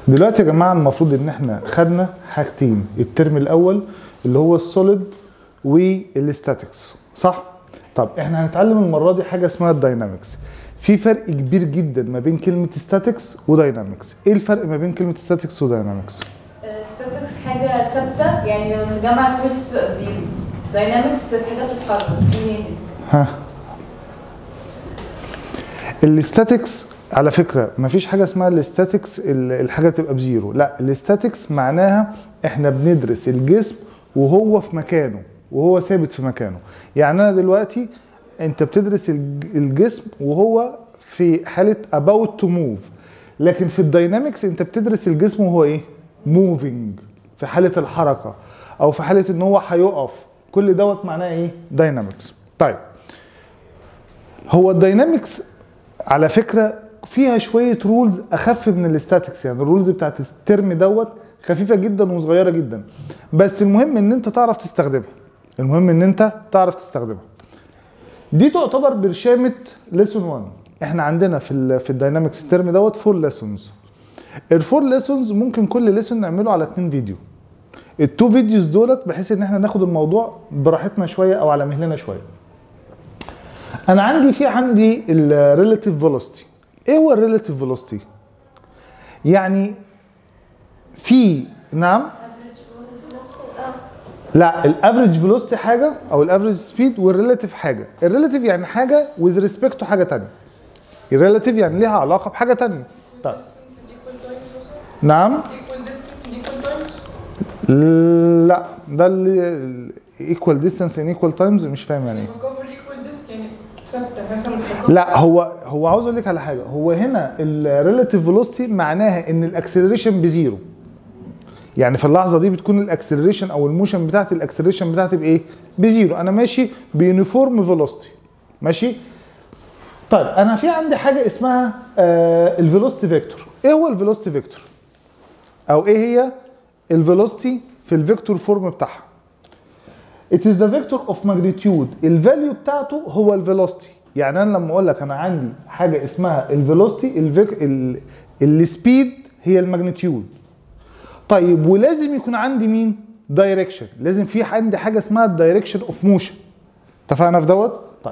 دلوقتي يا جماعه المفروض ان احنا خدنا حاجتين الترم الاول اللي هو السوليد والاستاتكس صح طب احنا هنتعلم المره دي حاجه اسمها الداينامكس في فرق كبير جدا ما بين كلمه ستاتكس وداينامكس ايه الفرق ما بين كلمه ستاتكس وداينامكس ستاتكس حاجة ثابتة يعني لما بنجمع فلوس تبقى بزيرو داينامكس حاجة بتتحرك كرييتيف ها الاستاتكس على فكره ما فيش حاجه اسمها الاستاتكس ال- الحاجه تبقى بزيرو لا الاستاتكس معناها احنا بندرس الجسم وهو في مكانه وهو ثابت في مكانه يعني انا دلوقتي انت بتدرس الج- الجسم وهو في حاله about to move لكن في الداينامكس انت بتدرس الجسم وهو ايه moving في حاله الحركه او في حاله ان هو هيقف كل دوت معناه ايه داينامكس طيب هو الداينامكس على فكره فيها شويه رولز اخف من الاستاتكس يعني الرولز بتاعت الترم دوت خفيفه جدا وصغيره جدا بس المهم ان انت تعرف تستخدمها المهم ان انت تعرف تستخدمها دي تعتبر برشامه ليسون 1 احنا عندنا في ال في الداينامكس الترم دوت فور ليسونز الفور ليسونز ممكن كل ليسون نعمله على اتنين فيديو التو فيديوز دولت بحيث ان احنا ناخد الموضوع براحتنا شويه او على مهلنا شويه انا عندي في عندي الريلاتيف فيلوسيتي ايه هو الريلاتيف فيلوسيتي يعني في نعم لا الافريج فيلوسيتي حاجه او الافريج سبيد والريلاتيف حاجه الريلاتيف يعني حاجه ويز ريسبكت حاجه تانية الريلاتيف يعني ليها علاقه بحاجه تانية طيب distance in equal times also? نعم Equal distance in equal times? لا ده اللي ايكوال ديستانس ان ايكوال تايمز مش فاهم يعني ايه يعني cover equal distance يعني ثابتة مثلا بتكفر- لا هو هو عاوز اقول لك على حاجه هو هنا الريلاتيف فيلوسيتي معناها ان الاكسلريشن بزيرو يعني في اللحظه دي بتكون الاكسلريشن او الموشن بتاعتي الاكسلريشن بتاعتي بايه بزيرو انا ماشي بيونيفورم فيلوسيتي ماشي طيب انا في عندي حاجه اسمها آه الفيلوسيتي فيكتور ايه هو الفيلوسيتي فيكتور او ايه هي الفيلوسيتي في الفيكتور فورم بتاعها It is the vector of magnitude الفاليو بتاعته هو الفيلوسيتي يعني انا لما اقول لك انا عندي حاجه اسمها الفيلوسيتي الفيك ال- السبيد هي الماجنتيود طيب ولازم يكون عندي مين دايركشن لازم في عندي حاجه اسمها الدايركشن اوف موشن اتفقنا في دوت طيب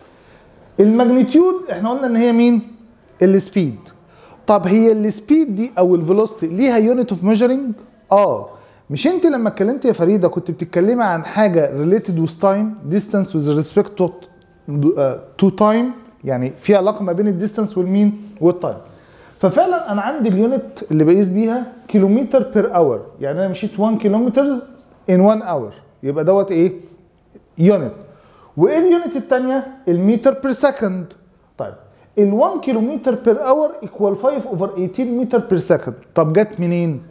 الماجنتيود احنا قلنا ان هي مين السبيد طب هي السبيد دي او الفيلوسيتي ليها يونت اوف ميجرنج اه مش انت لما اتكلمت يا فريده كنت بتتكلمي عن حاجه ريليتد وذ تايم ديستانس وذ ريسبكت تو تايم يعني في علاقه ما بين الديستانس والمين والتايم ففعلا انا عندي اليونت اللي بقيس بيها كيلومتر بير اور يعني انا مشيت 1 كيلومتر ان 1 اور يبقى دوت ايه يونت وايه اليونت الثانيه المتر بير سكند طيب ال 1 كيلومتر بير اور ايكوال 5 اوفر 18 متر بير سكند طب جت منين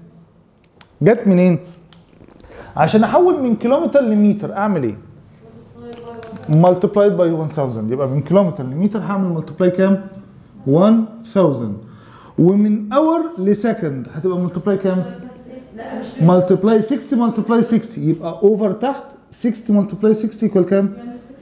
جت منين عشان احول من كيلومتر لمتر اعمل ايه multiplied by 1000 يبقى من كيلومتر لمتر هعمل ملتبلاي كام 1000 ومن اور لسكند هتبقى ملتبلاي كام ملتبلاي 60 ملتبلاي 60 يبقى اوفر تحت 60 ملتبلاي 60 يكوال كام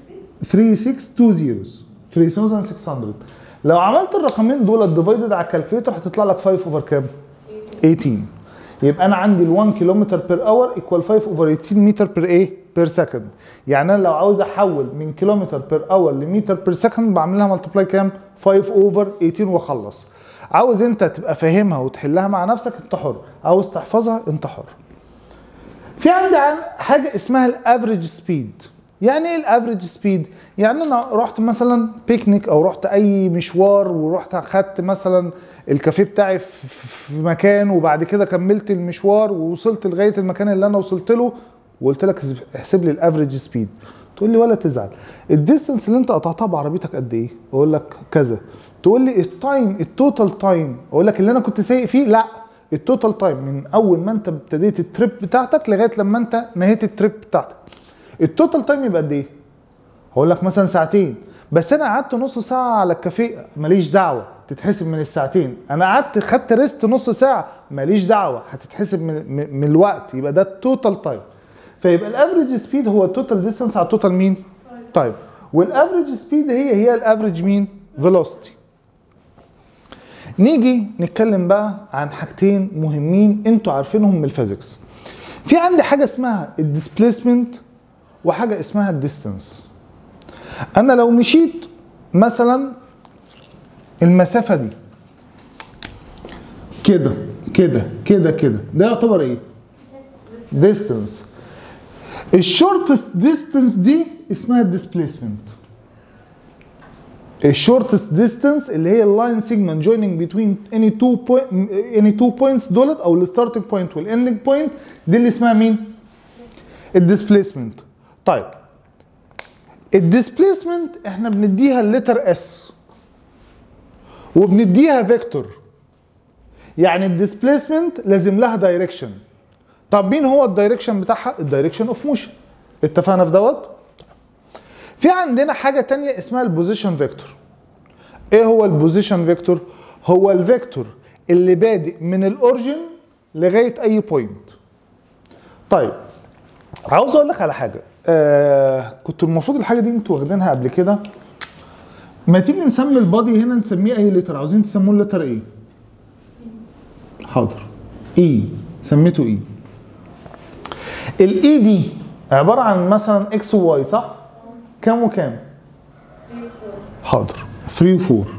3620 3600 لو عملت الرقمين دول ديفايدد على الكالكوليتر هتطلع لك 5 اوفر كام 18 يبقى انا عندي ال 1 كيلومتر بير اور ايكوال 5 اوفر 18 متر بير ايه بير سكند يعني انا لو عاوز احول من كيلومتر بير اور لمتر بير سكند بعمل لها ملتبلاي كام 5 اوفر 18 واخلص عاوز انت تبقى فاهمها وتحلها مع نفسك انت حر عاوز تحفظها انت حر في عندي عن حاجه اسمها الافريج سبيد يعني ايه الافريج سبيد يعني انا رحت مثلا بيكنيك او رحت اي مشوار ورحت اخدت مثلا الكافيه بتاعي في- في مكان وبعد كده كملت المشوار ووصلت لغايه المكان اللي انا وصلت له وقلت لك احسب لي الافريج سبيد تقول لي ولا تزعل الديستنس اللي انت قطعتها بعربيتك قد ايه اقول لك كذا تقول لي التايم التوتال تايم اقول لك اللي انا كنت سايق فيه لا التوتال تايم من اول ما انت ابتديت التريب بتاعتك لغايه لما انت نهيت التريب بتاعتك التوتال تايم يبقى قد ايه هقول لك مثلا ساعتين بس انا قعدت نص ساعه على الكافيه ماليش دعوه تتحسب من الساعتين انا قعدت خدت ريست نص ساعه ماليش دعوه هتتحسب من, من, من الوقت يبقى ده التوتال تايم فيبقى الافريج سبيد هو التوتال ديستانس على التوتال مين تايم والافريج سبيد هي هي الافريج مين فيلوسيتي نيجي نتكلم بقى عن حاجتين مهمين انتوا عارفينهم من الفيزيكس في عندي حاجه اسمها الديسبيسمنت وحاجه اسمها الديستانس انا لو مشيت مثلا المسافه دي كده كده كده كده ده يعتبر ايه ديستانس الشورتست ديستانس دي اسمها الديسبيسمنت الشورتست ديستانس اللي هي اللاين سيجمنت جويننج بتوين اني تو اني تو بوينتس دولت او الستارتنج بوينت والاندنج بوينت دي اللي اسمها مين؟ الديسبيسمنت طيب الديسبيسمنت احنا بنديها اللتر اس وبنديها فيكتور يعني الديسبيسمنت لازم لها دايركشن طب مين هو الدايركشن بتاعها الدايركشن اوف موشن اتفقنا في دوت في عندنا حاجه تانية اسمها البوزيشن فيكتور ايه هو البوزيشن فيكتور هو الفيكتور اللي بادئ من الاوريجن لغايه اي بوينت طيب عاوز اقول لك على حاجه آه كنت المفروض الحاجه دي انتوا واخدينها قبل كده ما تيجي نسمي البادي هنا نسميه اي لتر عاوزين تسموه اللتر ايه حاضر اي سميته اي الاي دي عباره عن مثلا اكس وواي صح كام وكام 3 4 حاضر 3 و 4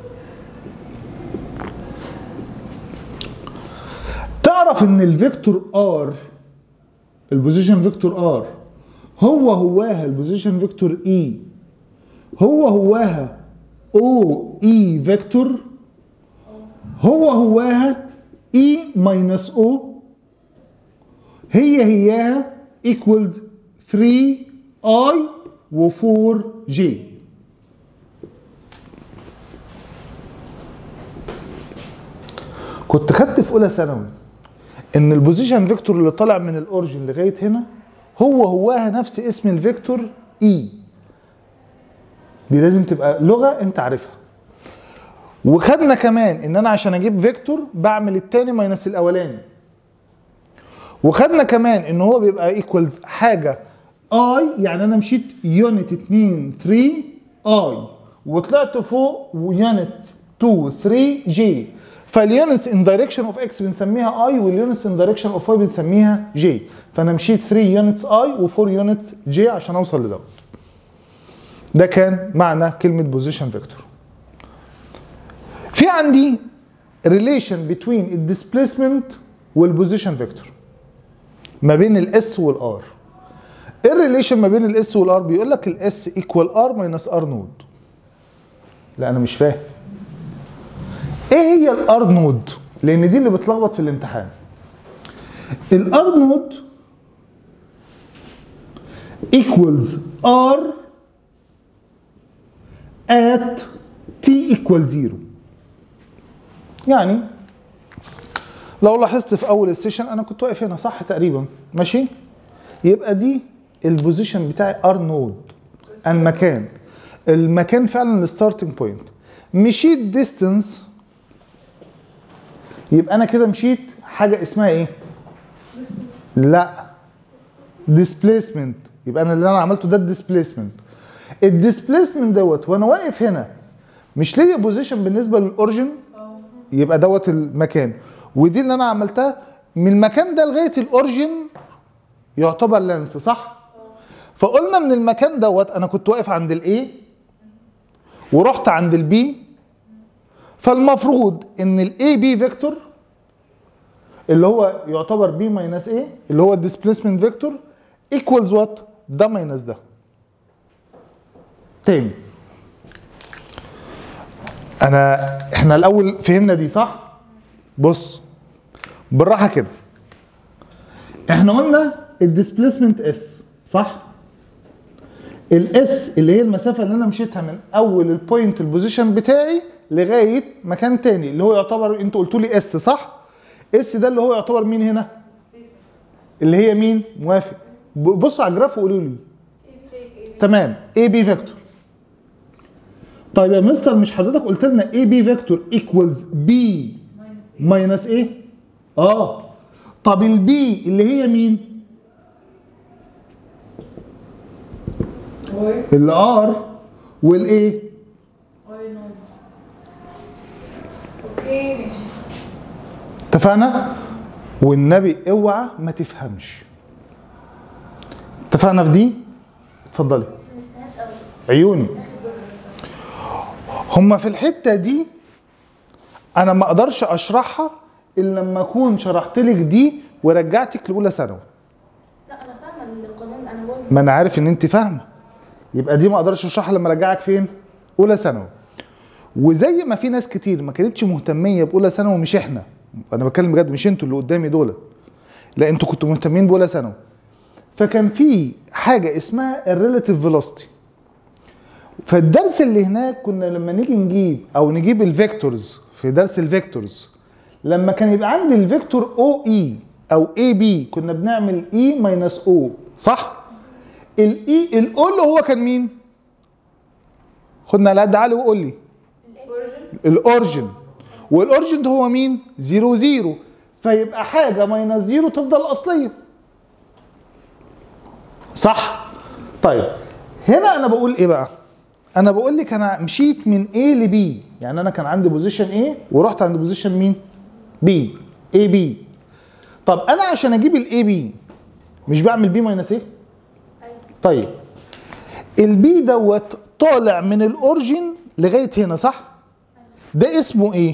تعرف ان الفيكتور ار البوزيشن فيكتور ار هو هواها البوزيشن فيكتور اي هو هواها او اي فيكتور هو هواها اي ماينس او هي هياها equals 3 اي و 4 جي كنت خدت في اولى ثانوي ان البوزيشن فيكتور اللي طالع من الاوريجن لغايه هنا هو هواها نفس اسم الفيكتور اي دي لازم تبقى لغه انت عارفها وخدنا كمان ان انا عشان اجيب فيكتور بعمل التاني ماينس الاولاني وخدنا كمان ان هو بيبقى ايكوالز حاجه اي يعني انا مشيت يونت 2 3 اي وطلعت فوق يونت 2 3 جي فاليونتس ان دايركشن اوف اكس بنسميها اي واليونتس ان دايركشن اوف واي بنسميها جي فانا مشيت 3 يونتس اي و4 يونتس جي عشان اوصل لدوت ده كان معنى كلمه بوزيشن فيكتور في عندي ريليشن بتوين الديسبيسمنت والبوزيشن فيكتور ما بين الاس والار ايه الريليشن ما بين الاس والار بيقول لك الاس ايكوال ار ماينس ار نود لا انا مش فاهم ايه هي الار نود لان دي اللي بتلخبط في الامتحان الار نود equals r at t equal 0 يعني لو لاحظت في اول السيشن انا كنت واقف هنا صح تقريبا ماشي يبقى دي البوزيشن بتاعي ار نود المكان المكان فعلا الستارتنج بوينت مشيت ديستنس يبقى انا كده مشيت حاجه اسمها ايه لا ديسبيسمنت يبقى انا اللي انا عملته ده الديسبيسمنت الديسبيسمنت دوت وانا واقف هنا مش ليا بوزيشن بالنسبه للاوريجن يبقى دوت المكان ودي اللي انا عملتها من المكان ده لغايه الاوريجن يعتبر لانس صح فقلنا من المكان دوت انا كنت واقف عند الاي ورحت عند البي فالمفروض ان الاي بي فيكتور اللي هو يعتبر بي ماينس ايه اللي هو الديسبيسمنت فيكتور ايكوالز وات ده ماينس ده تاني انا احنا الاول فهمنا دي صح بص بالراحه كده احنا قلنا الديسبيسمنت اس صح الاس اللي هي المسافه اللي انا مشيتها من اول البوينت البوزيشن بتاعي لغايه مكان تاني اللي هو يعتبر انتوا قلتوا لي اس صح اس ده اللي هو يعتبر مين هنا اللي هي مين موافق ب- بصوا على الجراف وقولوا لي تمام اي بي فيكتور طيب يا مستر مش حضرتك قلت لنا اي بي فيكتور ايكوالز بي ماينس ايه اه طب البي اللي هي مين واي الار والايه واي نود اوكي اوكي ماشي اتفقنا والنبي اوعى ما تفهمش اتفقنا في دي اتفضلي عيوني هما في الحته دي انا ما اقدرش اشرحها الا لما اكون شرحت لك دي ورجعتك لاولى ثانوي لا انا فاهمه القانون انا بقول ما انا عارف ان انت فاهمه يبقى دي ما اقدرش اشرحها لما ارجعك فين اولى ثانوي وزي ما في ناس كتير ما كانتش مهتميه باولى ثانوي مش احنا انا بتكلم بجد مش انتوا اللي قدامي دول لا انتوا كنتوا مهتمين باولى ثانوي فكان في حاجه اسمها الريلاتيف فيلوسيتي فالدرس اللي هناك كنا لما نيجي نجيب او نجيب الفيكتورز في درس الفيكتورز لما كان يبقى عندي الفيكتور او اي او اي بي كنا بنعمل اي ماينس او صح الاي الاو اللي هو كان مين خدنا على قد عقلي وقول لي الاورجن والاورجن ده هو مين زيرو زيرو فيبقى حاجه ماينس زيرو تفضل اصليه صح طيب هنا انا بقول ايه بقى انا بقول لك انا مشيت من A ل B يعني انا كان عندي بوزيشن A ورحت عند بوزيشن مين B A B طب انا عشان اجيب الاي بي مش بعمل بي ماينس ايه طيب البي دوت طالع من الاورجن لغايه هنا صح ده اسمه ايه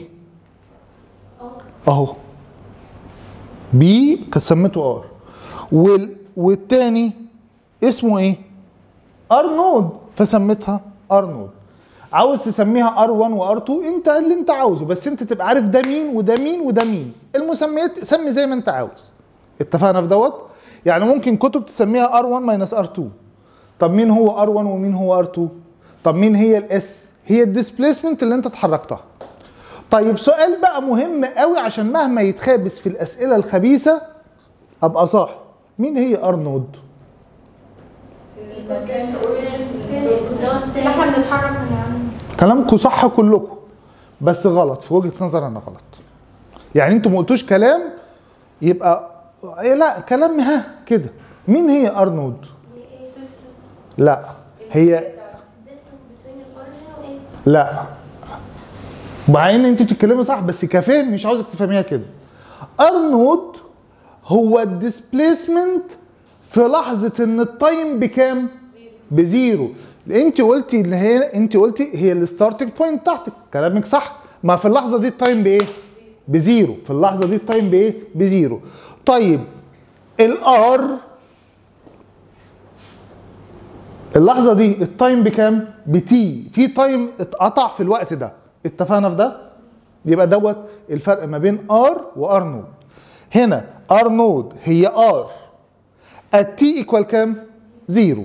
اهو بي كانت سميته ار وال والتاني اسمه ايه ار نود فسميتها ار نود عاوز تسميها ار 1 وار 2 انت اللي انت عاوزه بس انت تبقى عارف ده مين وده مين وده مين المسميات سمي زي ما انت عاوز اتفقنا في دوت يعني ممكن كتب تسميها ار 1 ماينس ار 2 طب مين هو ار 1 ومين هو ار 2 طب مين هي الاس هي الديسبيسمنت اللي انت اتحركتها طيب سؤال بقى مهم قوي عشان مهما يتخابس في الاسئله الخبيثه ابقى صح مين هي ار نود المكان اللي احنا بنتحرك من عنه كلامكم صح كلكم بس غلط في وجهه نظر انا غلط يعني انتوا ما قلتوش كلام يبقى إيه لا كلام ها كده مين هي ار نود لا هي distance between الاوريجن وايه لا مع ان انت بتتكلمي صح بس كفهم مش عاوزك تفهميها كده ار نود هو الديسبيسمنت في لحظه ان التايم بكام بزيرو انت قلتي اللي هي انت قلتي هي الستارتنج بوينت بتاعتك كلامك صح ما في اللحظه دي التايم بايه بزيرو في اللحظه دي التايم بايه بزيرو طيب الار اللحظه دي التايم بكام بتي في تايم اتقطع في الوقت ده اتفقنا في ده يبقى دوت الفرق ما بين ار وار نود هنا ار نود هي ار التي ايكوال كام زيرو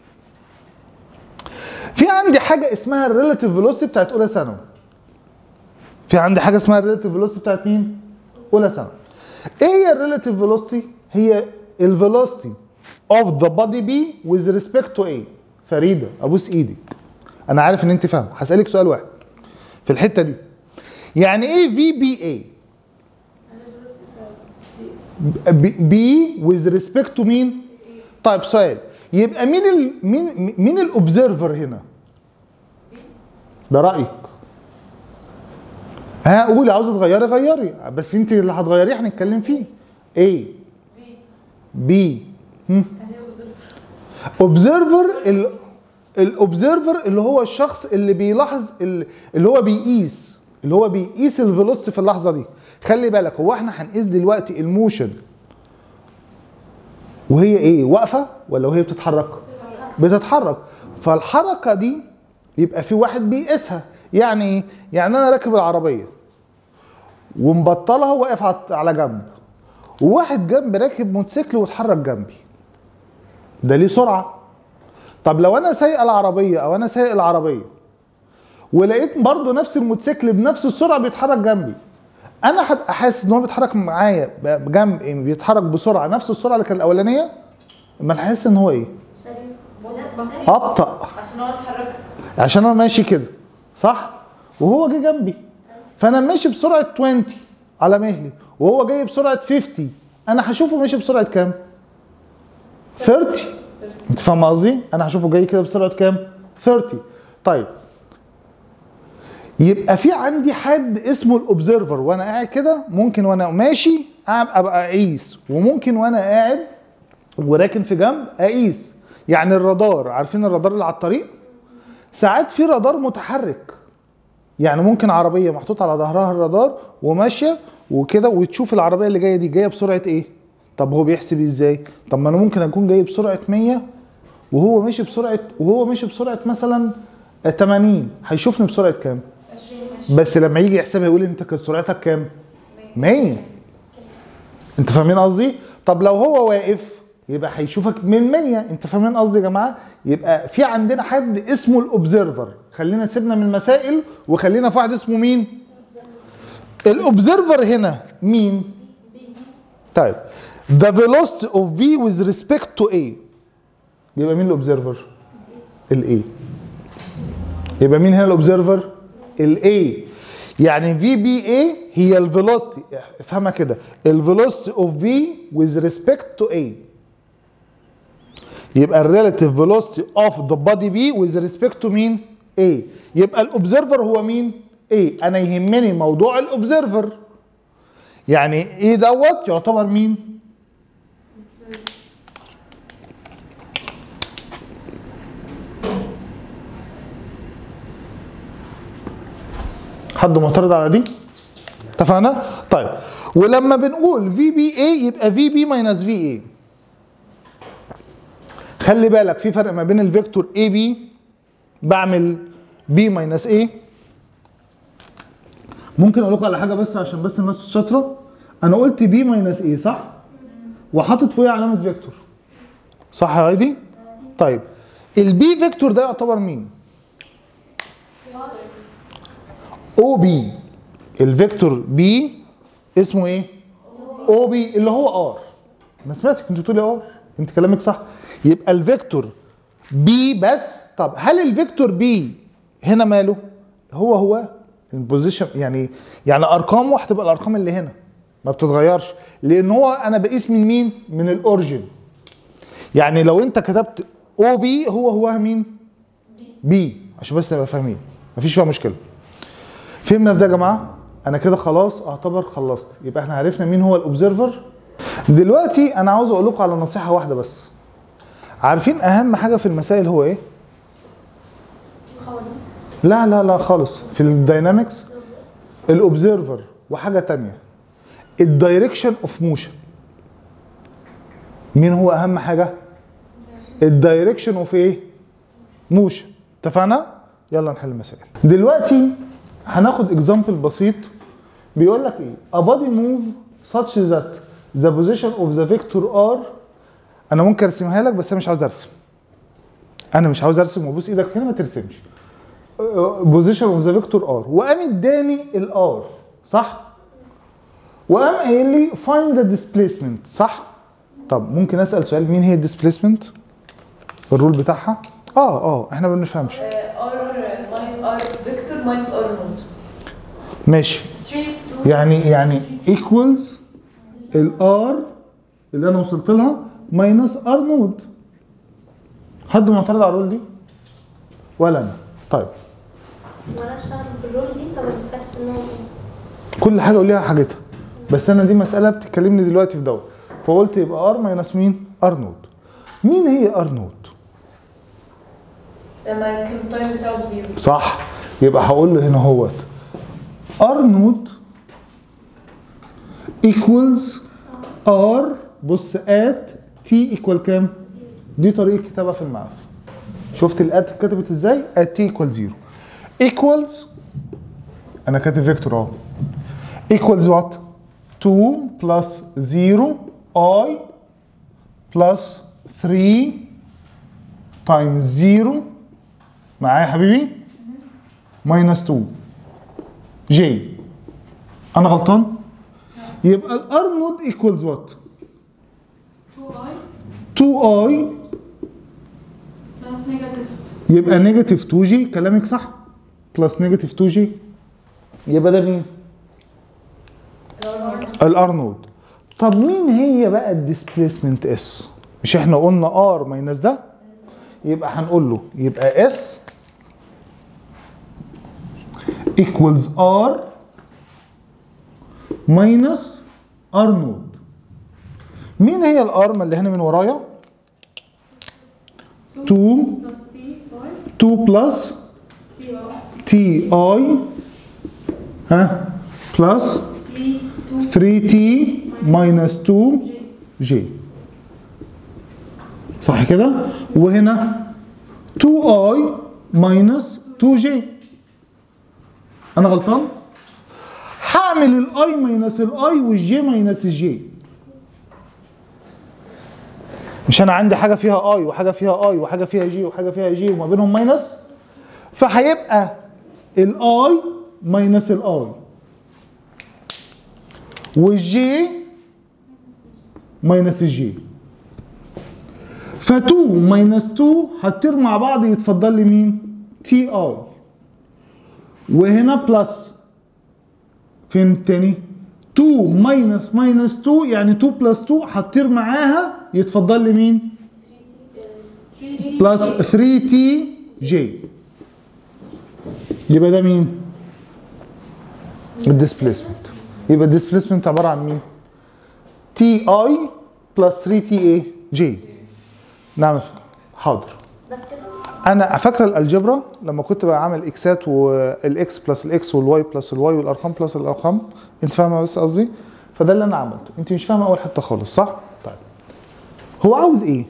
في عندي حاجه اسمها الريلاتيف فيلوسيتي بتاعت اولى ثانوي في عندي حاجه اسمها الريلاتيف فيلوسيتي بتاعت مين اولى ثانوي ايه هي الريلاتيف فيلوسيتي هي الفيلوسيتي اوف ذا بودي بي with respect to ايه فريده ابوس ايدك انا عارف ان انت فاهم هسالك سؤال واحد في الحته دي يعني ايه في بي اي بي with respect to مين طيب سؤال يبقى مين ال مين مين الاوبزرفر هنا ده رايك ها قولي عاوزه تغيري غيري بس انت اللي هتغيريه هنتكلم فيه ايه بي اوبزرفر الاوبزرفر اللي هو الشخص اللي بيلاحظ ال- اللي هو بيقيس اللي هو بيقيس الفيلوسيتي في اللحظه دي خلي بالك هو احنا هنقيس دلوقتي الموشن وهي ايه واقفه ولا وهي بتتحرك بتتحرك فالحركه دي يبقى في واحد بيقيسها يعني ايه يعني انا راكب العربيه ومبطلها واقف على- على جنب وواحد جنب راكب موتوسيكل واتحرك جنبي ده ليه سرعه طب لو انا سايق العربيه او انا سايق العربيه ولقيت برضه نفس الموتوسيكل بنفس السرعه بيتحرك جنبي انا هبقى حاسس ان هو بيتحرك معايا بجنب يعني بيتحرك بسرعه نفس السرعه اللي كانت الاولانيه اما هحس ان هو ايه سريع ابطا عشان هو اتحركت عشان انا ماشي كده صح وهو جه جنبي فانا ماشي بسرعه 20 على مهلي وهو جاي بسرعه 50 انا هشوفه ماشي بسرعه كام 30 انت فاهم قصدي انا هشوفه جاي كده بسرعه كام 30 طيب يبقى في عندي حد اسمه الاوبزرفر وانا قاعد كده ممكن وانا ماشي أب- ابقى اقيس وممكن وانا قاعد وراكن في جنب اقيس يعني الرادار عارفين الرادار اللي على الطريق ساعات في رادار متحرك يعني ممكن عربيه محطوط على ظهرها الرادار وماشيه وكده وتشوف العربيه اللي جايه دي جايه بسرعه ايه طب هو بيحسب ازاي طب ما انا ممكن اكون جاي بسرعه 100 وهو ماشي بسرعه وهو ماشي بسرعه مثلا 80 هيشوفني بسرعه كام بس لما يجي يحسبها يقول انت كانت سرعتك كام 100 انت فاهمين قصدي طب لو هو واقف يبقى هيشوفك من 100 انت فاهمين قصدي يا جماعه يبقى في عندنا حد اسمه الاوبزرفر خلينا سيبنا من المسائل وخلينا في واحد اسمه مين الاوبزرفر هنا مين طيب the velocity of b with respect to a يبقى مين الاوبزرفر الاي يبقى مين هنا الاوبزرفر الاي يعني في بي اي هي الفيلوسيتي افهمها كده الفيلوسيتي اوف بي with respect to a يبقى الريلاتيف فيلوسيتي اوف ذا بادي بي with respect to مين a يبقى الاوبزرفر هو مين a انا يهمني موضوع الاوبزرفر يعني ايه دوت يعتبر مين حد معترض على دي اتفقنا طيب ولما بنقول في بي اي يبقى في بي ماينس في اي خلي بالك في فرق ما بين الفيكتور اي بي بعمل بي ماينس اي ممكن اقول لكم على حاجه بس عشان بس الناس شاطره انا قلت بي ماينس اي صح وحاطط فوقيه علامه فيكتور صح يا هايدي طيب البي فيكتور ده يعتبر مين او بي الفيكتور بي اسمه ايه او بي اللي هو ار انا سمعتك انت بتقولي ار انت كلامك صح يبقى الفيكتور بي بس طب هل الفيكتور بي هنا ماله هو هو البوزيشن يعني يعني ارقامه هتبقى الارقام اللي هنا ما بتتغيرش لان هو انا بقيس من مين من الاوريجن يعني لو انت كتبت او بي هو هو مين بي عشان بس نبقى فاهمين مفيش فيها مشكله فهمنا في ده يا جماعه انا كده خلاص اعتبر خلصت يبقى احنا عرفنا مين هو الاوبزرفر دلوقتي انا عاوز اقول لكم على نصيحه واحده بس عارفين اهم حاجه في المسائل هو ايه لا لا لا خالص في الداينامكس الاوبزرفر وحاجه تانية الدايركشن اوف موشن مين هو اهم حاجه الدايركشن اوف ايه موشن اتفقنا يلا نحل المسائل دلوقتي هناخد اكزامبل بسيط بيقول لك ايه a body move such that the position of the vector r انا ممكن ارسمها لك بس انا مش عاوز ارسم انا مش عاوز ارسم وابوس ايدك هنا ما ترسمش بوزيشن اوف ذا فيكتور ار وقام اداني الار صح وقام قايل لي فايند ذا ديسبيسمنت صح طب ممكن اسال سؤال مين هي الديسبيسمنت الرول بتاعها اه اه احنا ما بنفهمش ار ساين ار فيكتور ماينس ار نود ماشي 3 2 يعني يعني ايكوالز الار اللي انا وصلت لها ماينس ار نود حد معترض على الرول دي ولا انا طيب وانا اشتغل بالرول دي طب اللي فاتت ان هو كل حاجه وليها حاجتها بس انا دي مساله بتتكلمني دلوقتي في دوت فقلت يبقى ار ماينس مين ار نود مين هي ار نود لما كان التايم بتاعه بزيرو صح يبقى هقول له هنا اهوت ار نود ايكوالز ار بص ات تي ايكوال كام دي طريقه كتابه في المعرفه شفت الات اتكتبت ازاي ات تي ايكوال زيرو ايكوالز انا كاتب فيكتور اهو equals what 2 plus 0 i plus 3 times 0 معايا يا حبيبي minus 2 j انا غلطان يبقى الار نود equals what 2i بلس نيجاتيف يبقى نيجاتيف 2 جي كلامك صح بلس نيجاتيف 2 جي يبقى ده مين؟ الار نود طب مين هي بقى الديسبيسمنت اس؟ مش احنا قلنا ار ماينس ده؟ يبقى هنقول له يبقى اس equals r minus r نود مين هي الار اللي هنا من ورايا 2 2 بلس تي اي ها بلس 3 تي ماينس 2 جي صح كده وهنا 2 اي ماينس 2 جي انا غلطان هعمل الاي ماينس الاي والجي ماينس الجي مش انا عندي حاجه فيها اي وحاجه فيها اي وحاجه فيها جي وحاجه فيها جي وما بينهم ماينس فهيبقى الاي ماينس الاي والجي ماينس الجي ف 2 ماينس 2 هتطير مع بعض يتفضل لي مين؟ تي اي وهنا بلس فين التاني؟ 2 ماينس ماينس 2 يعني 2 بلس 2 هتطير معاها يتفضل لي مين؟ بلس 3 تي جي يبقى ده مين؟ الديسبيسمنت يبقى الديسبيسمنت عباره عن مين؟ تي اي بلس 3 تي ايه؟ جي نعم حاضر بس كده انا فاكره الالجبرا لما كنت بعمل اكسات والاكس بلس الاكس والواي بلس الواي والارقام بلس الارقام انت فاهمه بس قصدي فده اللي انا عملته انت مش فاهمه اول حته خالص صح طيب هو عاوز ايه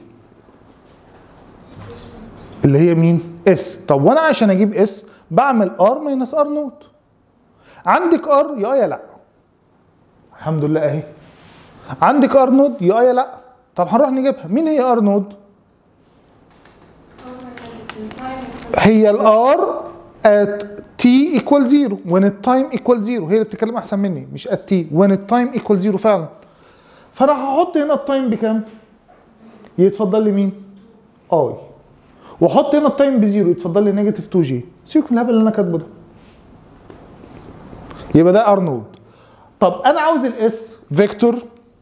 اللي هي مين اس طب وانا عشان اجيب اس بعمل ار ماينس ار نوت عندك ار يا يا لا الحمد لله اهي عندك ار نود يا يا لا طب هنروح نجيبها مين هي ار نود هي الار at t equal 0 when التايم equal 0 هي اللي بتتكلم احسن مني مش at t when التايم equal 0 فعلا فانا هحط هنا التايم بكام يتفضل لي مين اي واحط هنا التايم بزيرو يتفضل لي نيجاتيف 2 جي سيبك من الهبل اللي انا كاتبه ده يبقى ده ار نود طب انا عاوز الاس فيكتور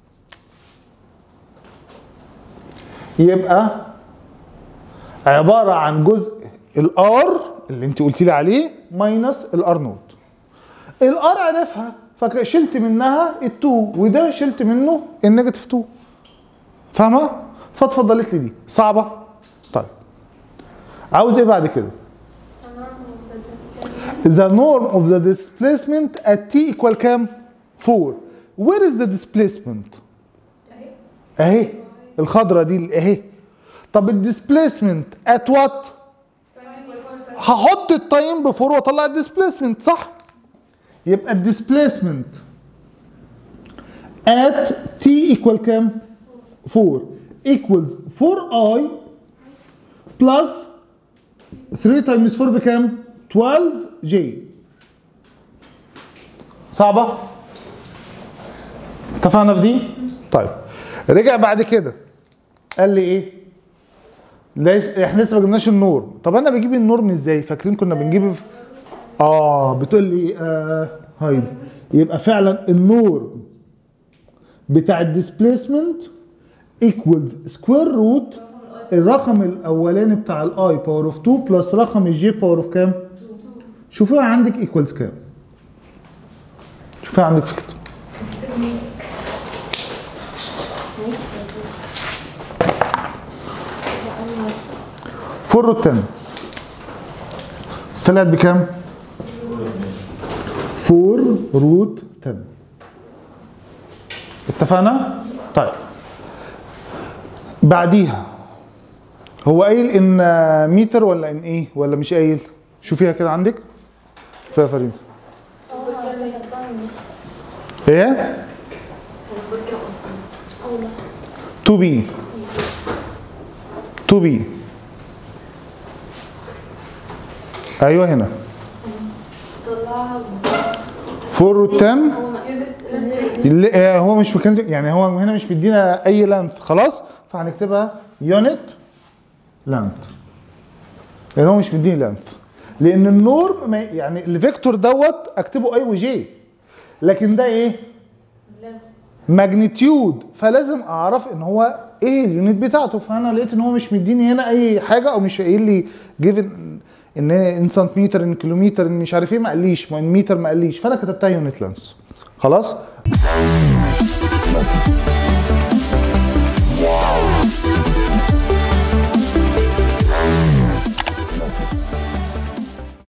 يبقى عباره عن جزء الار اللي انت قلت لي عليه ماينس الار نود الار عرفها فشلت منها ال2 وده شلت منه النيجاتيف 2 فاهمه فاتفضلت لي دي صعبه طيب عاوز ايه بعد كده the norm of the displacement at t equal كام 4 where is the displacement اهي الخضره دي اهي طب الديسبليسمنت ات وات هحط التايم بفور واطلع الديسبليسمنت صح يبقى الديسبليسمنت ات تي ايكوال كام 4 equals 4 اي بلس 3 تايمز 4 بكام 12 جي صعبه اتفقنا في دي طيب رجع بعد كده قال لي ايه ليس احنا لسه ما جبناش النور طب انا بجيب النورم ازاي فاكرين كنا بنجيب اه بتقول لي آه هاي يبقى فعلا النور بتاع الديسبيسمنت ايكوالز سكوير روت الرقم الاولاني بتاع الاي باور اوف 2 بلس رقم الجي باور اوف كام شوفوها عندك ايكوالز كام شوفوها عندك في كده فور روت 10 طلعت بكام؟ 4 روت 10 اتفقنا؟ طيب بعديها هو قايل ان متر ولا ان ايه ولا مش قايل؟ شوفيها كده عندك فيها فريد ايه؟ تو بي تو بي ايوه هنا 4 روت 10 اللي- آه، هو مش مكان يعني هو هنا مش مدينا اي لانث خلاص فهنكتبها يونت لانث لان هو مش مديني لانث لان النورم ما- يعني الفيكتور دوت اكتبه اي وجي لكن ده ايه ماجنتيود فلازم اعرف ان هو ايه اليونت بتاعته فانا لقيت ان هو مش مديني هنا اي حاجه او مش قايل لي جيفن ان ان سنتيمتر ان كيلومتر ان مش عارف ايه ما قاليش ما ان متر ما قاليش فانا كتبتها يونت لانس خلاص